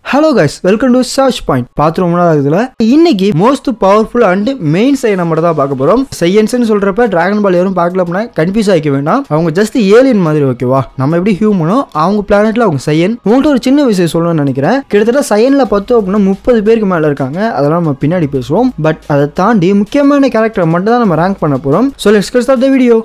hello guys welcome to search point பார்த்து ரொம்ப நாள் ஆகுதுல இன்னைக்கு மோஸ்ட் பவர்ஃபுல் அண்ட் மெயின் சைனை மட்டும் தான் பார்க்க போறோம் சையன்ஸ்னு சொல்றப்ப டிராகன் பால் யாரும் பார்க்கல அப்படின்னா கன்ஃபியூஸ் ஆகிக்க வேண்டாம் அவங்க ஜஸ்ட் ஏலியன் மாதிரி ஓகேவா நம்ம எப்படி ஹியூமனோ அவங்க பிளானட்ல அவங்க சையன் உங்கள்கிட்ட ஒரு சின்ன விஷயம் சொல்லணும்னு நினைக்கிறேன் கிட்டத்தட்ட சையன்ல பார்த்தோம் அப்படின்னா முப்பது பேருக்கு மேல இருக்காங்க அதெல்லாம் நம்ம பின்னாடி பேசுவோம் பட் அதை தாண்டி முக்கியமான கேரக்டரை மட்டும் தான் நம்ம ரேங்க் பண்ண போறோம் so let's start the video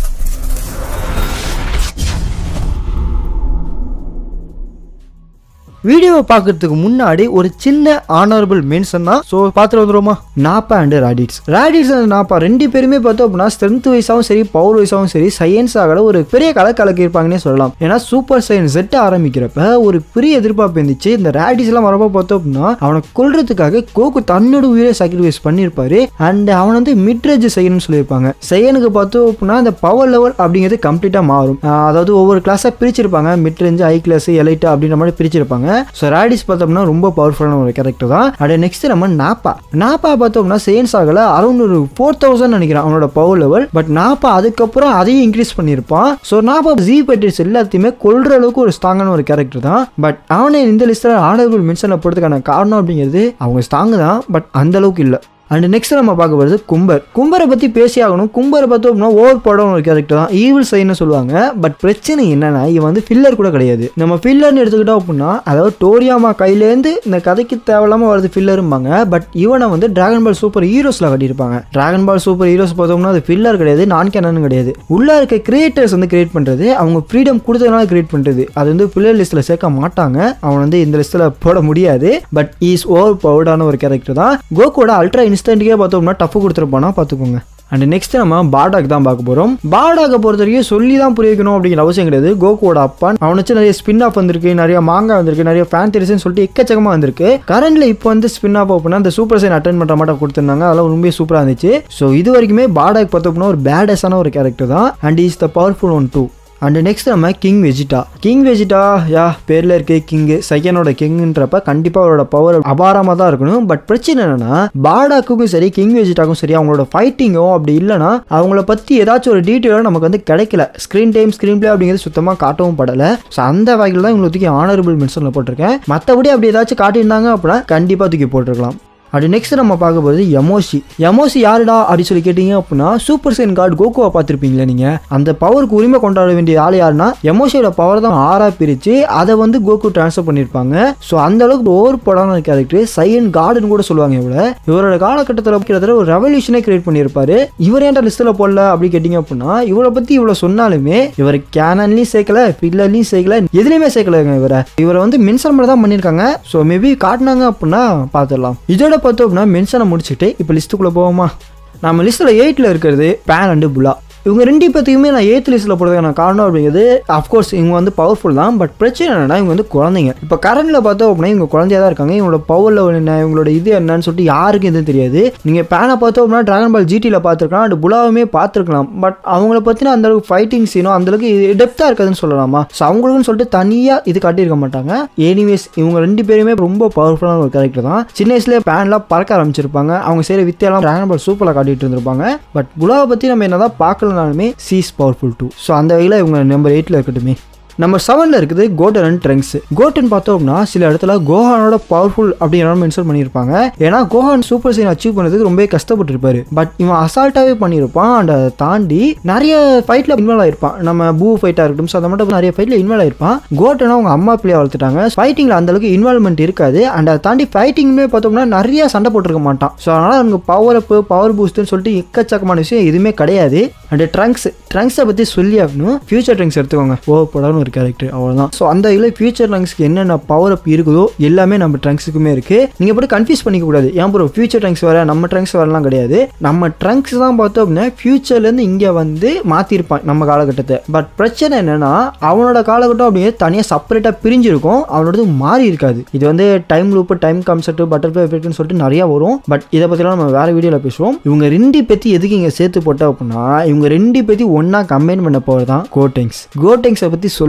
வீடியோவை பார்க்கறதுக்கு முன்னாடி ஒரு சின்ன ஆனரபிள் மென்ஷன் தான் ஸோ பார்த்துட்டு வந்துருவோமா நாப்பா அண்ட் ராடிட்ஸ் ராடிட்ஸ் அண்ட் நாப்பா ரெண்டு பேருமே பார்த்தோம் அப்படின்னா ஸ்ட்ரென்த் வைஸாகவும் சரி பவர் வைஸாகவும் சரி சயின்ஸ் ஆகல ஒரு பெரிய கலை கலக்கியிருப்பாங்கன்னே சொல்லலாம் ஏன்னா சூப்பர் சயின்ஸ் செட் ஆரம்பிக்கிறப்ப ஒரு பெரிய எதிர்பார்ப்பு இருந்துச்சு இந்த ராடிஸ் எல்லாம் வரப்போ பார்த்தோம் அப்படின்னா அவனை கொல்றதுக்காக கோகு தன்னோட உயிரை சாக்ரிஃபைஸ் பண்ணியிருப்பாரு அண்ட் அவன் வந்து மிட்ரேஜ் செய்யணும்னு சொல்லியிருப்பாங்க செய்யனுக்கு பார்த்தோம் அப்படின்னா அந்த பவர் லெவல் அப்படிங்கிறது கம்ப்ளீட்டாக மாறும் ஆஹ் அதாவது ஒவ்வொரு கிளாஸாக பிரிச்சிருப்பாங்க mid range high class elite அப்படின்ற மாதிரி பிரிச்சிருப்பாங்க ஸோ ராடிஸ் பார்த்தோம்னா ரொம்ப பவர்ஃபுல்லான ஒரு கேரக்டர் தான் அப்படியே நெக்ஸ்ட் நம்ம நாப்பா நாப்பா பார்த்தோம்னா சேன்ஸ் ஆகல அரௌண்ட் ஒரு ஃபோர் தௌசண்ட் நினைக்கிறேன் அவனோட பவர் லெவல் பட் நாப்பா அதுக்கப்புறம் அதையும் இன்க்ரீஸ் பண்ணியிருப்பான் ஸோ நாப்பா ஜி பெட்டிஸ் எல்லாத்தையுமே கொல்ற அளவுக்கு ஒரு ஸ்ட்ராங்கான ஒரு கேரக்டர் தான் பட் அவனை இந்த லிஸ்ட்டில் ஆனரபிள் மென்ஷனில் போடுறதுக்கான காரணம் அப்படிங்கிறது அவங்க ஸ்ட்ராங் தான் பட் அந்த அளவுக்கு இல்லை அண்ட் நெக்ஸ்ட் நம்ம பார்க்க போகிறது கும்பர் கும்பரை பற்றி பேசி ஆகணும் கும்பரை பார்த்தோம் அப்படின்னா ஓவர் படம் ஒரு கேரக்டர் தான் ஈவில் சைன்னு சொல்லுவாங்க பட் பிரச்சனை என்னன்னா இவன் வந்து ஃபில்லர் கூட கிடையாது நம்ம ஃபில்லர்னு எடுத்துக்கிட்டோம் அப்படின்னா அதாவது டோரியாமா கையிலேருந்து இந்த கதைக்கு தேவையில்லாமல் வருது ஃபில்லரும்பாங்க பட் இவனை வந்து டிராகன் பால் சூப்பர் ஹீரோஸில் கட்டியிருப்பாங்க டிராகன் பால் சூப்பர் ஹீரோஸ் பார்த்தோம்னா அது ஃபில்லர் கிடையாது நான் கேனன் கிடையாது உள்ள இருக்க கிரியேட்டர்ஸ் வந்து கிரியேட் பண்ணுறது அவங்க ஃப்ரீடம் கொடுத்ததுனால கிரியேட் பண்ணுறது அது வந்து பில்லர் லிஸ்ட்டில் சேர்க்க மாட்டாங்க அவன் வந்து இந்த லிஸ்ட்டில் போட முடியாது பட் இஸ் ஓவர் பவர்டான ஒரு கேரக்டர் தான் கோகோட அல்ட்ரா இன்ஸ்டன்ட்டுக்கே பார்த்தோம்னா டஃப் கொடுத்துருப்பானா பார்த்துக்கோங்க அண்ட் நெக்ஸ்ட் நம்ம பாடாக் தான் பார்க்க போகிறோம் பாடாக்கை பொறுத்த வரைக்கும் சொல்லி தான் புரிய வைக்கணும் அப்படிங்கிற அவசியம் கிடையாது கோகுவோட அப்பான் அவனை வச்சு நிறைய ஸ்பின் ஆஃப் வந்திருக்கு நிறைய மாங்கா வந்திருக்கு நிறைய ஃபேன் தெரிசுன்னு சொல்லிட்டு எக்கச்சக்கமாக வந்திருக்கு கரண்ட்ல இப்போ வந்து ஸ்பின் ஆஃப் அப்படின்னா அந்த சூப்பர் சைன் அட்டன் பண்ணுற மாட்டோம் கொடுத்துருந்தாங்க அதெல்லாம் ரொம்ப சூப்பராக இருந்துச்சு ஸோ இது வரைக்குமே பாடாக் பார்த்தோம்னா ஒரு பேடஸான ஒரு கேரக்டர் தான் and is the powerful one two and next நம்ம கிங் வெஜிட்டா கிங் வெஜிட்டா யா பேரில் இருக்க கிங்கு சையனோட கிங்குன்றப்ப கண்டிப்பாக அவரோட பவர் அபாரமாக தான் இருக்கணும் பட் பிரச்சனை என்னன்னா பாடாக்குக்கும் சரி கிங் வெஜிட்டாக்கும் சரி அவங்களோட ஃபைட்டிங்கோ அப்படி இல்லைனா அவங்கள பற்றி ஏதாச்சும் ஒரு டீட்டெயிலும் நமக்கு வந்து கிடைக்கல ஸ்க்ரீன் டைம் ஸ்க்ரீன் பிளே அப்படிங்கிறது சுத்தமாக காட்டவும் படலை ஸோ அந்த வகையில் தான் இவங்களை தூக்கி ஆனரபிள் மென்ஷனில் போட்டிருக்கேன் மற்றபடி அப்படி ஏதாச்சும் காட்டியிருந்தாங்க அப்படின்னா கண்டிப்பாக தூக்கி போட்டிருக்கலாம் அப்படி நெக்ஸ்ட் நம்ம பார்க்க போகிறது எமோசி எமோசி யாருடா அப்படி சொல்லி கேட்டீங்க அப்படின்னா சூப்பர் சைன் கார்டு கோகுவா பார்த்துருப்பீங்களா நீங்கள் அந்த பவருக்கு உரிமை கொண்டாட வேண்டிய ஆள் யாருன்னா எமோசியோட பவர் தான் ஆறா பிரித்து அதை வந்து கோகு ட்ரான்ஸ்ஃபர் பண்ணியிருப்பாங்க ஸோ அந்த அளவுக்கு ஓவர் படான கேரக்டர் சையன் கார்டுன்னு கூட சொல்லுவாங்க இவரை இவரோட காலகட்டத்தில் கிட்டத்தட்ட ஒரு ரெவல்யூஷனே கிரியேட் பண்ணியிருப்பாரு இவர் ஏன்டா லிஸ்ட்டில் போடல அப்படி கேட்டிங்க அப்படின்னா இவரை பற்றி இவ்வளோ சொன்னாலுமே இவர் கேனன்லையும் சேர்க்கல ஃபில்லர்லையும் சேர்க்கல எதுலையுமே சேர்க்கலங்க இவரை இவரை வந்து மென்ஷன் மட்டும் தான் பண்ணியிருக்காங்க ஸோ மேபி காட்டினாங்க அப்படின்னா பார்த்துடலாம் இதோட பார்த்தோம் அப்படின்னா மென்ஷனை முடிச்சுட்டு இப்போ லிஸ்ட்டுக்குள்ளே போவோமா நம்ம லிஸ்ட்டில் எயிட்டில் இருக்கிறது பேன் அண்டு புலா இவங்க ரெண்டு பேர்த்தையுமே நான் எய்த் லிஸ்ட்டில் போடுறதுக்கான காரணம் அப்படிங்கிறது அஃப்கோர்ஸ் இவங்க வந்து பவர்ஃபுல் தான் பட் பிரச்சனை என்னன்னா இவங்க வந்து குழந்தைங்க இப்போ கரண்டில் பார்த்தோம் அப்படின்னா இவங்க குழந்தையா தான் இருக்காங்க இவங்களோட பவர் லெவல் என்ன இவங்களோட இது என்னன்னு சொல்லிட்டு யாருக்கும் எதுவும் தெரியாது நீங்கள் பேனை பார்த்தோம் அப்படின்னா ட்ராகன் பால் ஜிடியில் பார்த்துருக்கலாம் அண்ட் புலாவுமே பார்த்துருக்கலாம் பட் அவங்கள பற்றின அந்த அளவுக்கு ஃபைட்டிங் சீனோ அந்தளவுக்கு டெப்த்தாக இருக்காதுன்னு சொல்லலாமா ஸோ அவங்களுக்குன்னு சொல்லிட்டு தனியாக இது காட்டியிருக்க மாட்டாங்க எனிவேஸ் இவங்க ரெண்டு பேருமே ரொம்ப பவர்ஃபுல்லான ஒரு கேரக்டர் தான் சின்ன வயசுலேயே பேன்லாம் பறக்க ஆரம்பிச்சிருப்பாங்க அவங்க செய்கிற வித்தியெல்லாம் ட்ராகன் பால் சூப்பராக காட்டிட்டு இருந்திருப்பாங்க பட் புலாவை பற்றி நம்ம என்னதான் பார்க்கலனாலுமே சீஸ் பவர்ஃபுல் டூ ஸோ அந்த வகையில் இவங்க நம்பர் எயிட்டில் இருக்கட்டுமே நம்பர் செவனில் இருக்குது கோட்டன் அண்ட் ட்ரங்க்ஸ் கோட்டன் பார்த்தோம்னா சில இடத்துல கோஹானோட பவர்ஃபுல் அப்படிங்கிற மென்ஷன் பண்ணியிருப்பாங்க ஏன்னா கோஹான் சூப்பர் சைன் அச்சீவ் பண்ணதுக்கு ரொம்ப கஷ்டப்பட்டிருப்பாரு பட் இவன் அசால்ட்டாகவே பண்ணியிருப்பான் அண்ட் அதை தாண்டி நிறைய ஃபைட்டில் இன்வால்வ் ஆயிருப்பான் நம்ம பூ ஃபைட்டாக இருக்கட்டும் ஸோ அதை மட்டும் நிறைய ஃபைட்டில் இன்வால்வ் ஆயிருப்பான் கோட்டனை அவங்க அம்மா பிள்ளைய வளர்த்துட்டாங்க ஃபைட்டிங்கில் அந்த அளவுக்கு இன்வால்மெண்ட் இருக்காது அண்ட் அதை தாண்டி ஃபைட்டிங்குமே பார்த்தோம்னா நிறைய சண்டை போட்டிருக்க மாட்டான் ஸோ அதனால் அவங்க பவர் அப்பு பவர் பூஸ்ட்னு சொல்லிட்டு எக்கச்சக்கமான விஷயம் எதுவுமே கிடையாது அண்ட் ட்ரங்க்ஸ் ட்ரங்க்ஸை பற்றி சொல்லி ஆகணும் ஃபியூச்சர் ட்ரங்க்ஸ் எடுத்துக்கோங்க ஓ படம் ஒரு கேரக்டர் அவ்வளோதான் ஸோ அந்த இதில் ஃபியூச்சர் ட்ரங்க்ஸ்க்கு என்னென்ன பவர் அப் இருக்குதோ எல்லாமே நம்ம ட்ரங்க்ஸுக்குமே இருக்குது நீங்கள் போட்டு கன்ஃபியூஸ் பண்ணிக்க கூடாது ஏன் ப்ரோ ஃபியூச்சர் ட்ரங்க்ஸ் வர நம்ம ட்ரங்க்ஸ் வரலாம் கிடையாது நம்ம ட்ரங்க்ஸ் தான் பார்த்தோம் அப்படின்னா ஃபியூச்சர்லேருந்து இங்கே வந்து மாற்றிருப்பான் நம்ம காலகட்டத்தை பட் பிரச்சனை என்னன்னா அவனோட காலகட்டம் அப்படியே தனியாக செப்பரேட்டாக பிரிஞ்சிருக்கும் அவனோடது மாறி இருக்காது இது வந்து time loop time concept butterfly எஃபெக்ட்னு சொல்லிட்டு நிறையா வரும் பட் இதை பற்றிலாம் நம்ம வேறு வீடியோவில் பேசுவோம் இவங்க ரெண்டு பற்றி எதுக்கு இங்கே சேர்த்து போட்டோம் அப்படின்னா இவங்க ரெண்டு பற்றி ஒன்றா கம்பைன் பண்ண போகிறது தான் கோட்டெங்ஸ் கோட்டெங்ஸை பற்றி சொல்ல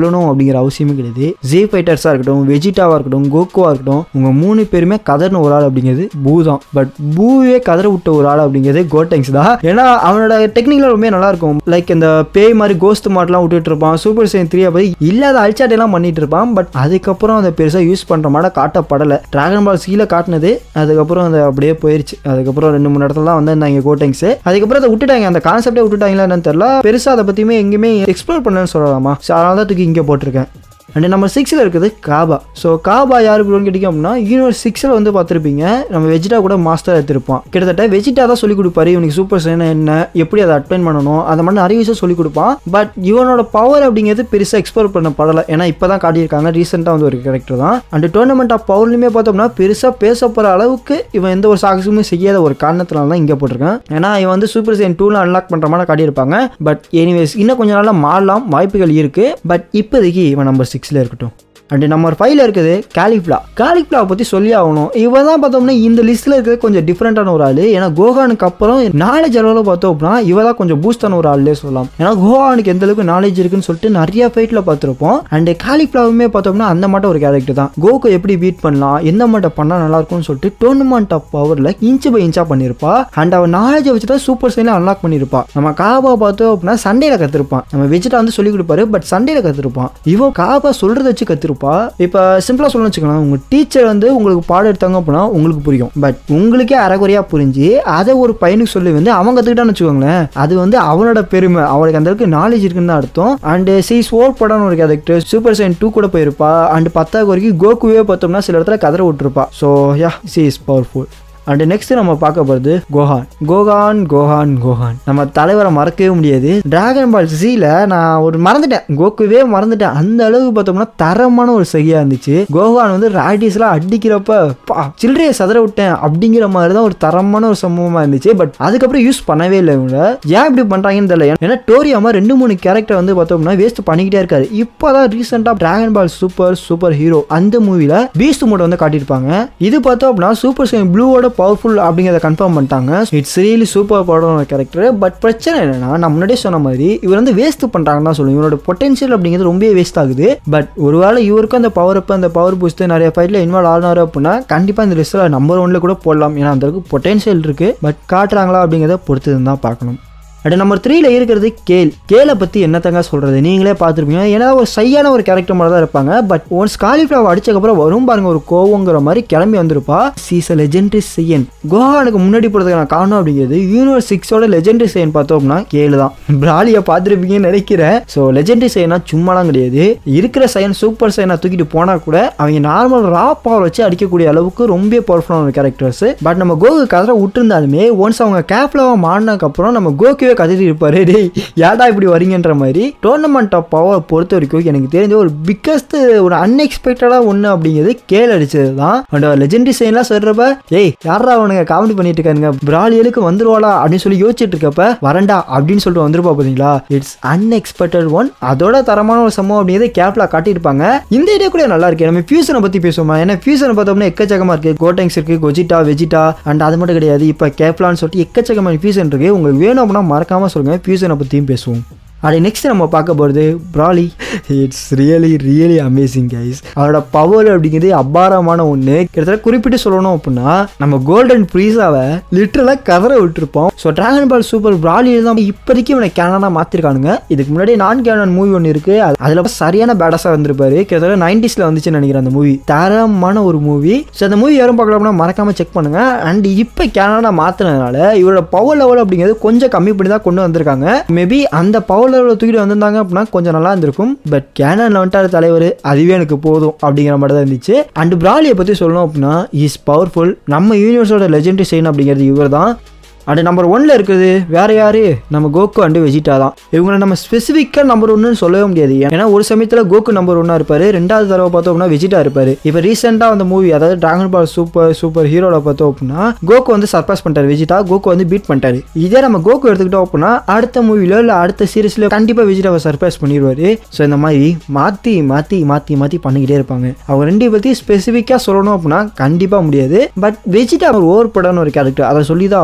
சொல்லணும் அப்படிங்கிற அவசியமே கிடையாது ஜே ஃபைட்டர்ஸாக இருக்கட்டும் வெஜிட்டாவாக இருக்கட்டும் கோகுவாக இருக்கட்டும் உங்க மூணு பேருமே கதர்ன ஒரு ஆள் அப்படிங்கிறது பூ தான் பட் பூவே கதற விட்ட ஒரு ஆள் அப்படிங்கிறது கோட்டெங்ஸ் தான் ஏன்னா அவனோட டெக்னிக்லாம் ரொம்ப நல்லா இருக்கும் லைக் இந்த பேய் மாதிரி கோஸ்ட் மாட்டெல்லாம் விட்டுட்டு இருப்பான் சூப்பர் சைன் த்ரீ பற்றி இல்லாத அல்சாட்டையெல்லாம் பண்ணிட்டு இருப்பான் பட் அதுக்கப்புறம் அதை பெருசாக யூஸ் பண்ணுற மாதிரி காட்டப்படலை டிராகன் பால் சீல காட்டினது அதுக்கப்புறம் அது அப்படியே போயிருச்சு அதுக்கப்புறம் ரெண்டு மூணு இடத்துல தான் வந்திருந்தாங்க கோட்டெங்ஸ் அதுக்கப்புறம் அதை விட்டுட்டாங்க அந்த கான்செப்டே விட்டுட்டாங்களா என்னன்னு தெரியல பெருசாக அதை பற்றியுமே எங்கேயுமே எக்ஸ்ப்ளோர் பண்ணலன்னு சொல்லலாமா ஸோ அதனால தான் தூக்கி இங்கே போட்டிருக்கேன் அண்ட் நம்பர் சிக்ஸில் இருக்குது காபா ஸோ காபா யார் ப்ரோன்னு கேட்டிங்க அப்படின்னா யூனிவர்ஸ் சிக்ஸில் வந்து பார்த்துருப்பீங்க நம்ம வெஜிடா கூட மாஸ்டர் எடுத்திருப்பான் கிட்டத்தட்ட வெஜிடா தான் சொல்லிக் கொடுப்பாரு இவனுக்கு சூப்பர் சைனா என்ன எப்படி அதை அட்டைன் பண்ணணும் அந்த மாதிரி நிறைய விஷயம் சொல்லிக் கொடுப்பான் பட் இவனோட பவர் அப்படிங்கிறது பெருசாக எக்ஸ்ப்ளோர் பண்ண படலை ஏன்னா இப்போ தான் காட்டியிருக்காங்க ரீசெண்டாக வந்து ஒரு கேரக்டர் தான் அண்ட் டோர்னமெண்ட் ஆஃப் பவர்லையுமே பார்த்தோம்னா பெருசாக பேச போகிற அளவுக்கு இவன் எந்த ஒரு சாகசமும் செய்யாத ஒரு காரணத்தினால தான் இங்கே போட்டிருக்கேன் ஏன்னா இவன் வந்து சூப்பர் சைன் டூவில் அன்லாக் பண்ணுற மாதிரி காட்டியிருப்பாங்க பட் எனிவேஸ் இன்னும் கொஞ்ச நாளில் மாறலாம் வாய்ப்புகள் இருக்குது பட் இப்போதைக்கு இவன் நம்பர் சிக்ஸில் இருக்கட்டும் அண்ட் நம்பர் ஃபைவ்ல இருக்குது கேலிஃப்ளா கேலிஃப்ளாவை பற்றி சொல்லி ஆகணும் இவன் தான் பார்த்தோம்னா இந்த லிஸ்ட்டில் இருக்கிறது கொஞ்சம் டிஃப்ரெண்ட்டான ஒரு ஆள் ஏன்னா கோகானுக்கு அப்புறம் நாலேஜ் அளவில் பார்த்தோம் அப்படின்னா இவ தான் கொஞ்சம் பூஸ்டான ஒரு ஆள்லே சொல்லலாம் ஏன்னா கோகானுக்கு எந்த அளவுக்கு நாலேஜ் இருக்குன்னு சொல்லிட்டு நிறைய ஃபைட்டில் பார்த்துருப்போம் அண்ட் கேலிஃப்ளாவுமே பார்த்தோம்னா அந்த மாட்ட ஒரு கேரக்டர் தான் கோகோ எப்படி பீட் பண்ணலாம் எந்த மாட்டை பண்ணால் நல்லா இருக்கும்னு சொல்லிட்டு டோர்னமெண்ட் ஆஃப் பவரில் இன்ச்சு பை இன்ச்சாக பண்ணியிருப்பா அண்ட் அவன் நாலேஜை வச்சு தான் சூப்பர் சைனில் அன்லாக் பண்ணியிருப்பா நம்ம காபா பார்த்தோம் அப்படின்னா சண்டேல கற்றுருப்பான் நம்ம வெஜிட்டா வந்து சொல்லி கொடுப்பாரு பட் சண்டேல கற்றுருப்பான் இவன் காபா சொல்கிறத வச்சு கற்றுருப்பா இப்போ சிம்பிளாக சொல்லணும்னு வச்சுக்கலாம் உங்கள் டீச்சர் வந்து உங்களுக்கு பாடம் எடுத்தாங்க அப்படின்னா உங்களுக்கு புரியும் பட் உங்களுக்கே அரைகுறையாக புரிஞ்சு அதை ஒரு பையனுக்கு சொல்லி வந்து அவன் கற்றுக்கிட்டான்னு வச்சுக்கோங்களேன் அது வந்து அவனோட பெருமை அவனுக்கு அந்த அளவுக்கு நாலேஜ் இருக்குன்னு தான் அர்த்தம் அண்ட் சீஸ் ஓர் படம்னு ஒரு கேரக்டர் சூப்பர் சைன் டூ கூட போயிருப்பா அண்ட் பத்தாவது வரைக்கும் கோகுவே பார்த்தோம்னா சில இடத்துல கதற விட்டுருப்பா so yeah she is powerful and next நம்ம பார்க்க போகிறது கோஹான் கோகான் கோஹான் கோஹான் நம்ம தலைவரை மறக்கவே முடியாது டிராகன் பால் ஜியில் நான் ஒரு மறந்துட்டேன் கோகுவே மறந்துட்டேன் அந்த அளவுக்கு பார்த்தோம்னா தரமான ஒரு செய்யா இருந்துச்சு கோகான் வந்து ராடிஸ்லாம் அடிக்கிறப்ப பா சில்லறையை சதற விட்டேன் அப்படிங்கிற மாதிரி தான் ஒரு தரமான ஒரு சம்பவமாக இருந்துச்சு பட் அதுக்கப்புறம் யூஸ் பண்ணவே இல்லை இவங்க ஏன் இப்படி பண்ணுறாங்கன்னு தெரியல ஏன்னா டோரியாமா ரெண்டு மூணு கேரக்டர் வந்து பார்த்தோம்னா வேஸ்ட் பண்ணிக்கிட்டே இருக்காரு இப்போ தான் ரீசெண்டாக Dragon Ball super super hero அந்த மூவியில் பீஸ்ட் மோட வந்து காட்டியிருப்பாங்க இது பார்த்தோம் அப்படின்னா சூப்பர் சைன் ப்ளூவோட பவர்ஃபுல் அப்படிங்கிறத கன்ஃபார்ம் பண்ணிட்டாங்க இட்ஸ் ரியலி சூப்பர் படம் கேரக்டர் பட் பிரச்சனை என்னன்னா நான் முன்னாடியே சொன்ன மாதிரி இவர் வந்து வேஸ்ட் பண்ணுறாங்கன்னு தான் சொல்லுவேன் இவரோட பொட்டன்ஷியல் அப்படிங்கிறது ரொம்பவே வேஸ்ட் ஆகுது பட் ஒருவேளை இவருக்கும் அந்த பவர் அப் அந்த பவர் பூஸ்ட் நிறைய ஃபைட்டில் இன்வால்வ் ஆனாரு அப்படின்னா கண்டிப்பாக இந்த லிஸ்ட்டில் நம்பர் ஒன்ல கூட போடலாம் ஏன்னா அந்த அளவுக்கு பொட்டன்ஷியல் இருக்கு பட் காட்டுறாங்களா அப்படிங்கிறத பொறுத்து தான் பார்க்கணும் அண்ட் நம்பர் த்ரீல இருக்கிறது கேல் கேலை பற்றி என்னத்தங்க சொல்கிறது நீங்களே பார்த்துருப்பீங்க ஏன்னா ஒரு சையான ஒரு கேரக்டர் மாதிரி தான் இருப்பாங்க பட் ஒன்ஸ் காலிஃப்ளவர் அடிச்சக்கப்புறம் வரும் பாருங்க ஒரு கோவங்கிற மாதிரி கிளம்பி வந்திருப்பா சீஸ் லெஜெண்டரி செய்யன் கோஹானுக்கு முன்னாடி போகிறதுக்கான காரணம் அப்படிங்கிறது யூனிவர்ஸ் சிக்ஸோட லெஜெண்டரி செய்யன் பார்த்தோம்னா கேளு தான் பிராலியை பார்த்துருப்பீங்கன்னு நினைக்கிறேன் ஸோ லெஜெண்டரி சைனா சும்மாலாம் கிடையாது இருக்கிற சைன் சூப்பர் சைனை தூக்கிட்டு போனால் கூட அவங்க நார்மல் ரா பவர் வச்சு அடிக்கக்கூடிய அளவுக்கு ரொம்ப பவர்ஃபுல்லான கேரக்டர்ஸ் பட் நம்ம கோகு கதரை விட்டுருந்தாலுமே ஒன்ஸ் அவங்க கேப்லவா மாறினதுக்கப்புறம் நம்ம கோகுவே கதறி இருப்பாரு டேய் ஏடா இப்படி வரீங்கன்ற மாதிரி டோர்னமெண்ட் ஆஃப் பவர் பொறுத்த வரைக்கும் எனக்கு தெரிஞ்ச ஒரு பிக்கஸ்ட் ஒரு அன்எக்ஸ்பெக்டடாக ஒன்று அப்படிங்கிறது கேள் அடிச்சது தான் அண்ட் லெஜெண்டரி சைன்லாம் சொல்கிறப்ப ஏய் யாரா அவனுங்க காமெடி பண்ணிட்டு இருக்கானுங்க பிராலியலுக்கு வந்துருவாளா அப்படின்னு சொல்லி யோசிச்சுட்டு இருக்கப்ப வரண்டா அப்படின்னு சொல்லிட்டு வந்துருப்பா பார்த்தீங்களா இட்ஸ் அன்எக்ஸ்பெக்டட் ஒன் அதோட தரமான ஒரு சம்பவம் அப்படிங்கிறது கேப்ல காட்டியிருப்பாங்க இந்த ஐடியா கூட நல்லா இருக்கு நம்ம ஃபியூசனை பற்றி பேசுவோமா ஏன்னா ஃபியூசனை பார்த்தோம்னா எக்கச்சக்கமாக இருக்கு கோட்டங்ஸ் இருக்கு கொஜிட்டா வெஜிட்டா அண்ட் அது மட்டும் கிடையாது இப்போ கேப்லான்னு சொல்லிட்டு எக்கச்சக்கமான ஃபியூசன் இருக்கு உங்களுக்கு வேணும் அப்படின்னா மறக்காம சொல்லுங்க ஃபியூசனை பற்றியும் பேசுவோம் அப்படி நெக்ஸ்ட் நம்ம பார்க்க போகிறது Broly it's really really amazing guys அவரோட பவர் அப்படிங்கிறது அபாரமான ஒன்று கிட்டத்தட்ட குறிப்பிட்டு சொல்லணும் அப்படின்னா நம்ம கோல்டன் ப்ரீஸாவை லிட்டரலாக கதற விட்டுருப்போம் ஸோ டிராகன் பால் சூப்பர் ப்ராலியில் தான் இப்போதைக்கு இவனை கேனனாக மாற்றிருக்கானுங்க இதுக்கு முன்னாடி நான் கேனன் மூவி ஒன்று இருக்குது அதில் சரியான பேடஸாக வந்திருப்பாரு கிட்டத்தட்ட நைன்டிஸில் வந்துச்சுன்னு நினைக்கிறேன் அந்த மூவி தரமான ஒரு மூவி ஸோ அந்த மூவி யாரும் பார்க்கலாம்னா மறக்காமல் செக் பண்ணுங்க அண்ட் இப்போ கேனனாக மாற்றினதுனால இவரோட பவர் லெவல் அப்படிங்கிறது கொஞ்சம் கம்மி பண்ணி தான் கொண்டு வந்திருக்காங்க மேபி அந்த பவர் லெவலில் தூக்கிட்டு வந்திருந்தாங்க அப்படின்னா கொஞ்சம் நல்லா இருந்திருக்கும் பட் கேனன் வந்துட்டார் தலைவர் அதுவே எனக்கு போதும் அப்படிங்கிற மாதிரி தான் இருந்துச்சு அண்ட் பிராலியை பற்றி சொல்லணும் அப்படின்னா இஸ் பவர்ஃபுல் நம்ம யூனிவர்ஸோட லெஜெண்டரி சைன் அப்படிங்கிறது இவர் தான் அண்ட் நம்பர் ஒன்ல இருக்குது வேற யாரு நம்ம கோகு அண்டு வெஜிட்டா தான் இவங்களை நம்ம ஸ்பெசிஃபிக்காக நம்பர் ஒன்னு சொல்லவே முடியாது ஏன்னா ஒரு சமயத்தில் கோகு நம்பர் ஒன்னா இருப்பாரு ரெண்டாவது தடவை பார்த்தோம் அப்படின்னா வெஜிட்டா இருப்பாரு இப்போ ரீசெண்டாக அந்த மூவி அதாவது டிராகன் பால் சூப்பர் சூப்பர் ஹீரோட பார்த்தோம் அப்படின்னா கோகு வந்து சர்பாஸ் பண்ணிட்டாரு வெஜிட்டா கோகு வந்து பீட் பண்ணிட்டாரு இதே நம்ம கோகு எடுத்துக்கிட்டோம் அப்படின்னா அடுத்த மூவிலோ இல்லை அடுத்த சீரிஸ்ல கண்டிப்பாக வெஜிட்டாவை சர்பாஸ் பண்ணிடுவாரு ஸோ இந்த மாதிரி மாற்றி மாற்றி மாற்றி மாற்றி பண்ணிக்கிட்டே இருப்பாங்க அவங்க ரெண்டு பற்றி ஸ்பெசிஃபிக்காக சொல்லணும் அப்படின்னா கண்டிப்பாக முடியாது பட் வெஜிட்டா ஒரு ஓவர் படான ஒரு கேரக்டர் அதை சொல்லி தான் ஆகணும் ஏன்னா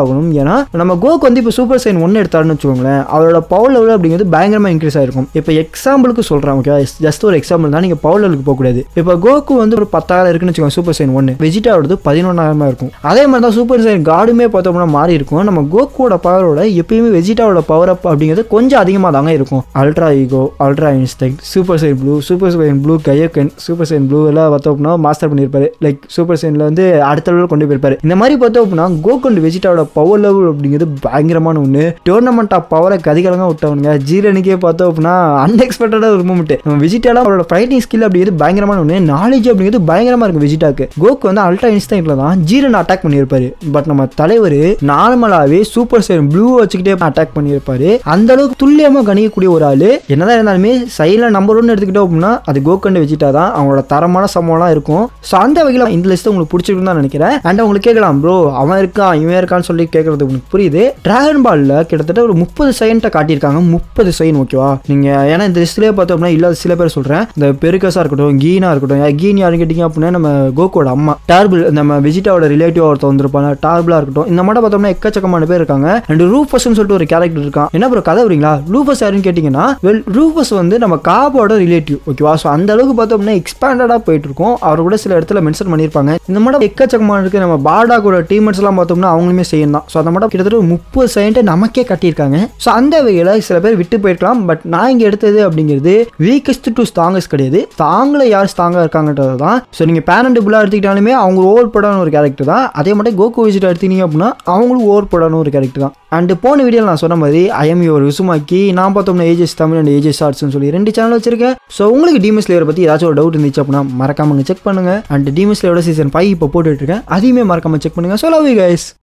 அப்படின்னா நம்ம கோக்கு வந்து இப்போ சூப்பர் சைன் ஒன்று எடுத்தாருன்னு வச்சுக்கோங்களேன் அவரோட பவர் லெவல் அப்படிங்கிறது பயங்கரமாக இன்க்ரீஸ் ஆயிருக்கும் இப்போ எக்ஸாம்பிளுக்கு சொல்கிறேன் ஓகே ஜஸ்ட் ஒரு எக்ஸாம்பிள் தான் நீங்கள் பவர் லெவலுக்கு போகக்கூடாது இப்போ கோக்கு வந்து ஒரு பத்தாயிரம் இருக்குன்னு வச்சுக்கோங்க சூப்பர் சைன் ஒன்று வெஜிட்டாவோடது பதினொன்றாயிரமா இருக்கும் அதே மாதிரி தான் சூப்பர் சைன் கார்டுமே பார்த்தோம்னா மாறி இருக்கும் நம்ம கோக்குவோட பவரோட எப்பயுமே வெஜிட்டாவோட பவர் அப் அப்படிங்கிறது கொஞ்சம் அதிகமாக தாங்க இருக்கும் ultra ego ultra instinct super Saiyan blue super Saiyan blue Kaioken super Saiyan blue எல்லாம் பார்த்தோம்னா மாஸ்டர் பண்ணியிருப்பாரு லைக் சூப்பர் சைனில் வந்து அடுத்த லெவலில் கொண்டு போயிருப்பாரு இந்த மாதிரி பார்த்தோம் அப்படின்னா கோகுண்ட் வெஜிட்டாவோட பவர் லெவல் அப்படிங்கிறது பயங்கரமான ஒன்று டோர்னமெண்ட் ஆஃப் பவரை கதிகலங்க விட்டவனுங்க ஜீரனுக்கே பார்த்தோம் அப்படின்னா அன்எக்ஸ்பெக்டடாக ஒரு மூமெண்ட் நம்ம வெஜிட்டாலாம் அவரோட ஃபைட்டிங் ஸ்கில் அப்படிங்கிறது பயங்கரமான ஒன்று நாலேஜ் அப்படிங்கிறது பயங்கரமாக இருக்கும் வெஜிட்டாக்கு கோக்கு வந்து அல்ட்ரா இன்ஸ்டைன்ட்ல தான் ஜீரன் அட்டாக் பண்ணியிருப்பாரு பட் நம்ம தலைவர் நார்மலாகவே சூப்பர் சைன் ப்ளூ வச்சுக்கிட்டே அட்டாக் பண்ணியிருப்பாரு அந்த அளவுக்கு துல்லியமாக கணிக்கக்கூடிய ஒரு ஆள் என்னதான் இருந்தாலுமே சைடில் நம்பர் ஒன்று எடுத்துக்கிட்டோம் அப்படின்னா அது கோக்கண்டு வச்சுட்டா தான் அவங்களோட தரமான சம்பவம்லாம் இருக்கும் ஸோ அந்த வகையில் இந்த லிஸ்ட் உங்களுக்கு பிடிச்சிருக்குன்னு தான் நினைக்கிறேன் அண்ட் உங்களுக்கு கேட்கலாம் ப்ரோ அவன் இருக்கான் இவன் இருக்கான்னு சொல்லி கேட்கறது உங்களுக்கு புரியுது டிராகன் பால்ல கிட்டத்தட்ட ஒரு முப்பது சைன்ட்டை காட்டியிருக்காங்க முப்பது சைன் ஓகேவா நீங்க ஏன்னா இந்த லிஸ்ட்லேயே பார்த்தோம்னா இல்லாத சில பேர் சொல்றேன் இந்த பெருக்கஸா இருக்கட்டும் கீனா இருக்கட்டும் யா- கீன் யாருன்னு கேட்டிங்க அப்படின்னா நம்ம கோகோட அம்மா டார்பிள் நம்ம வெஜிட்டாவோட ரிலேட்டிவ் ஒருத்தர் வந்திருப்பாங்க டார்பிளா இருக்கட்டும் இந்த மாதிரி பார்த்தோம்னா எக்கச்சக்கமான பேர் இருக்காங்க அண்ட் ரூஃபஸ்னு சொல்லிட்டு ஒரு கேரக்டர் இருக்கான் என்ன ப்ரோ கதை வரீங்களா ரூஃபஸ் யாருன்னு கேட்டிங்கன்னா வெல் ரூஃபஸ் வந்து நம்ம காபோட ரிலேட்டிவ் ஓகேவா ஸோ அந்த அளவுக்கு பார்த்தோம்னா எக்ஸ்பேண்டடாக போயிட்டு இருக்கும் அவர் கூட சில இடத்துல மென்ஷன் பண்ணியிருப்பாங்க இந்த மாதிரி எக்கச்சக்கமான இருக்கு நம்ம பாடாக்கோட டீமெட்ஸ் எல்லாம் பார்த்தோம்னா அவங்களுமே செய்யணும் தான் ஸோ அந்த மாதிரி கிட்டத்தட்ட ஒரு முப்பது சைன்ட்டு நமக்கே கட்டியிருக்காங்க ஸோ அந்த வகையில் சில பேர் விட்டு போயிருக்கலாம் பட் நான் இங்கே எடுத்தது அப்படிங்கிறது வீக்கஸ்ட் டு ஸ்ட்ராங்கஸ்ட் கிடையாது தாங்கள யார் ஸ்ட்ராங்காக இருக்காங்கன்றது தான் ஸோ நீங்கள் பேரண்டபுளாக எடுத்துக்கிட்டாலுமே அவங்க ஓவர் படான ஒரு கேரக்டர் தான் அதே மாதிரி கோகோ விஜிட் எடுத்தீங்க அப்படின்னா அவங்களும் ஓவர் படான ஒரு கேரக்டர் தான் அண்ட் போன வீடியோவில் நான் சொன்ன மாதிரி ஐஎம் யுவர் விசுமாக்கி நான் பார்த்தோம்னா ஏஜஸ் தமிழ் அண்ட் ஏஜஸ் ஆர்ட்ஸ்னு சொல்லி ரெண்டு சேனல் வச்சிருக்கேன் ஸோ உங்களுக்கு டீமஸ் லேயரை பற்றி ஏதாச்சும் ஒரு டவுட் இருந்துச்சு அப்படின்னா மறக்காம செக் பண்ணுங்க அண்ட் டீமஸ் லேயோட சீசன் ஃபைவ் இப்போ போட்டுட்டு இருக்கேன் அதையுமே மறக்காம செக் பண்ணுங்க ஸோ லவ் யூ கைஸ்